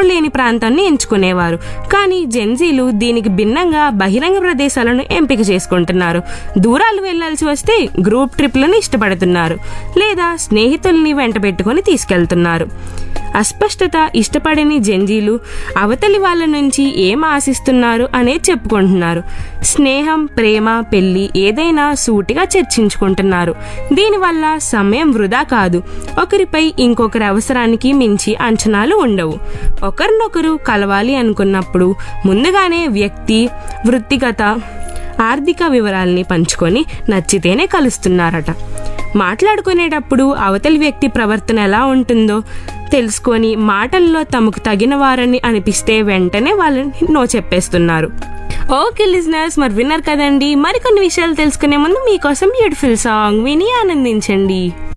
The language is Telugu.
ఎవరూ లేని ప్రాంతాన్ని ఎంచుకునేవారు కానీ జెన్జీలు దీనికి భిన్నంగా బహిరంగ ప్రదేశాలను ఎంపిక చేసుకుంటున్నారు దూరాలు వెళ్లాల్సి వస్తే గ్రూప్ ట్రిప్లను ఇష్టపడుతున్నారు లేదా స్నేహితుల్ని వెంట పెట్టుకుని తీసుకెళ్తున్నారు అస్పష్టత ఇష్టపడని జంజీలు అవతలి వాళ్ళ నుంచి ఏం ఆశిస్తున్నారు అనేది చెప్పుకుంటున్నారు స్నేహం ప్రేమ పెళ్లి ఏదైనా సూటిగా చర్చించుకుంటున్నారు దీనివల్ల సమయం వృధా కాదు ఒకరిపై ఇంకొకరి అవసరానికి మించి అంచనాలు ఉండవు ఒకరినొకరు కలవాలి అనుకున్నప్పుడు ముందుగానే వ్యక్తి వృత్తిగత ఆర్థిక వివరాల్ని పంచుకొని నచ్చితేనే కలుస్తున్నారట మాట్లాడుకునేటప్పుడు అవతలి వ్యక్తి ప్రవర్తన ఎలా ఉంటుందో తెలుసుకొని మాటల్లో తమకు తగిన వారని అనిపిస్తే వెంటనే వాళ్ళని నో చెప్పేస్తున్నారు ఓకే లిజనర్స్ మరి విన్నారు కదండి మరికొన్ని విషయాలు తెలుసుకునే ముందు మీకోసం బ్యూటిఫుల్ సాంగ్ విని ఆనందించండి